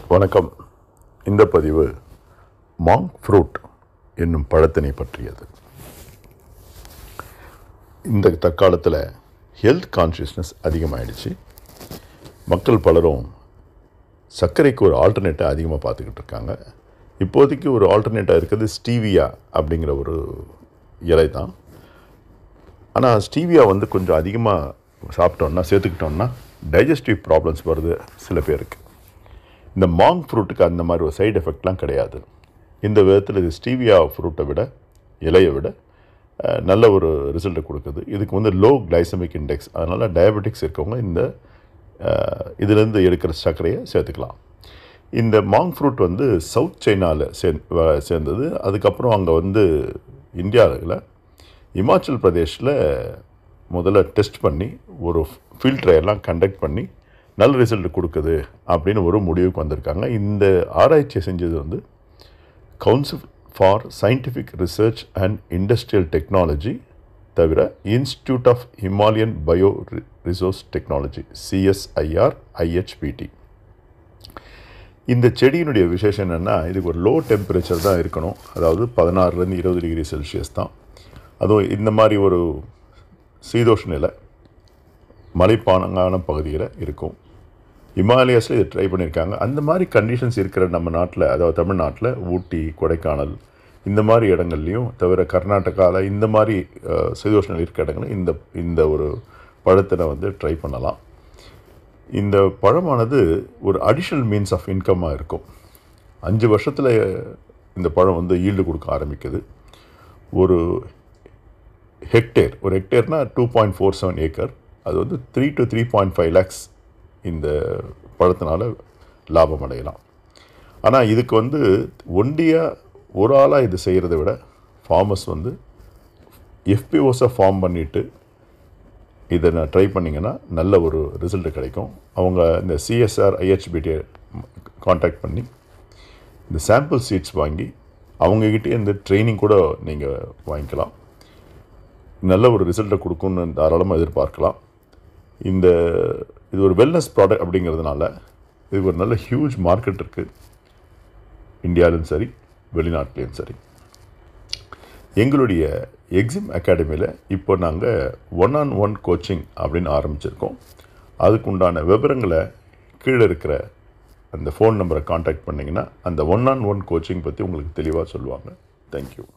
வணக்கம் இந்த பதிவு மாங் ஃப்ரூட் என்னும் பழத்தினை பற்றியது இந்த தற்காலத்தில் ஹெல்த் கான்ஷியஸ்னஸ் அதிகமாயிடுச்சு மக்கள் பலரும் சர்க்கரைக்கு ஒரு ஆல்டர்னேட்டாக அதிகமாக பார்த்துக்கிட்டு இருக்காங்க இப்போதைக்கு ஒரு ஆல்டர்னேட்டாக இருக்கிறது ஸ்டீவியா அப்படிங்கிற ஒரு இலை தான் ஆனால் ஸ்டீவியா வந்து கொஞ்சம் அதிகமாக சாப்பிட்டோம்னா சேர்த்துக்கிட்டோம்னா டைஜஸ்டிவ் ப்ராப்ளம்ஸ் வருது சில பேருக்கு இந்த மாங் ஃப்ரூட்டுக்கு அந்த மாதிரி ஒரு சைடு எஃபெக்ட்லாம் கிடையாது இந்த விதத்தில் இது ஸ்டீவியா ஃப்ரூட்டை விட இலையை விட அஹ், நல்ல ஒரு ரிசல்ட்டை கொடுக்குது இதுக்கு வந்து லோ கிளைசமிக் இண்டெக்ஸ் அதனால் டயபெட்டிக்ஸ் இருக்கவங்க இந்த அஹ், இதிலேருந்து எடுக்கிற சர்க்கரையை சேர்த்துக்கலாம் இந்த மாங் ஃப்ரூட் வந்து சவுத் சைனாவில் சே வ- சேர்ந்தது அதுக்கப்புறம் அங்கே வந்து இந்தியாவில் இமாச்சல் பிரதேஷில் முதல்ல டெஸ்ட் பண்ணி ஒரு ஃபீல்ட் ட்ரையெல்லாம் கண்டக்ட் பண்ணி நல்ல ரிசல்ட் கொடுக்குது அப்படின்னு ஒரு முடிவுக்கு வந்திருக்காங்க இந்த ஆராய்ச்சியை செஞ்சது வந்து council for scientific research and industrial technology தவிர institute of Himalayan bio resource technology CSIR IHBT இந்த செடியினுடைய விசேஷம் என்னென்னா இதுக்கு ஒரு லோ டெம்பரேச்சர் தான் இருக்கணும் அதாவது பதினாறுலேருந்து இருபது டிகிரி செல்சியஸ் தான் அதுவும் இந்த மாதிரி ஒரு சீதோஷ நிலை மலைப்பானங்கான பகுதியில் இருக்கும் ஹிமாலயஸில் இது ட்ரை பண்ணியிருக்காங்க அந்த மாதிரி கண்டிஷன்ஸ் இருக்கிற நம்ம நாட்டில் அதாவது தமிழ்நாட்டில் ஊட்டி கொடைக்கானல் இந்த மாதிரி இடங்கள்லையும் தவிர கர்நாடகாவில் இந்த மாதிரி அஹ், சீதோஷ நிலை இருக்கிற இடங்களில் இந்த இந்த ஒரு பழத்தினை வந்து ட்ரை பண்ணலாம் இந்த பழமானது ஒரு அடிஷ்னல் மீன்ஸ் ஆஃப் இன்கம்மாக இருக்கும் அஞ்சு வருஷத்தில் இந்த பழம் வந்து ஈல்டு கொடுக்க ஆரம்பிக்குது ஒரு ஹெக்டேர் ஒரு ஹெக்டேர்னா two point four seven acre அது வந்து three to three point five lakhs இந்த பழத்தினால லாபம் அடையலாம் ஆனால் இதுக்கு வந்து ஒண்டியாக ஒரு ஆளாக இது செய்கிறத விட ஃபார்மர்ஸ் வந்து எஃபிஓஸை ஃபார்ம் பண்ணிவிட்டு இதை நான் ட்ரை பண்ணிங்கன்னா நல்ல ஒரு ரிசல்ட் கிடைக்கும் அவங்க இந்த சிஎஸ்ஆர் ஐஹெச்பிடியை காண்டாக்ட் பண்ணி இந்த சாம்பிள் சீட்ஸ் வாங்கி அவங்கக்கிட்டே இந்த ட்ரைனிங் கூட நீங்கள் வாங்கிக்கலாம் நல்ல ஒரு ரிசல்ட்டை கொடுக்கும்னு தாராளமாக எதிர்பார்க்கலாம் இந்த இது ஒரு வெல்னஸ் ப்ராடக்ட் அப்படிங்கிறதுனால இதுக்கு ஒரு நல்ல ஹியூஜ் மார்க்கெட் இருக்குது இந்தியாவிலும் சரி வெளிநாட்டிலையும் சரி எங்களுடைய எக்ஸிம் அகாடமியில் இப்போ நாங்கள் ஒன் ஆன் ஒன் கோச்சிங் அப்படின்னு ஆரம்பிச்சிருக்கோம் அதுக்கு உண்டான விவரங்களை கீழே இருக்கிற அந்த ஃபோன் நம்பரை காண்டாக்ட் பண்ணிங்கன்னா அந்த ஒன் ஆன் ஒன் கோச்சிங் பற்றி உங்களுக்கு தெளிவாக சொல்லுவாங்க தேங்க்யூ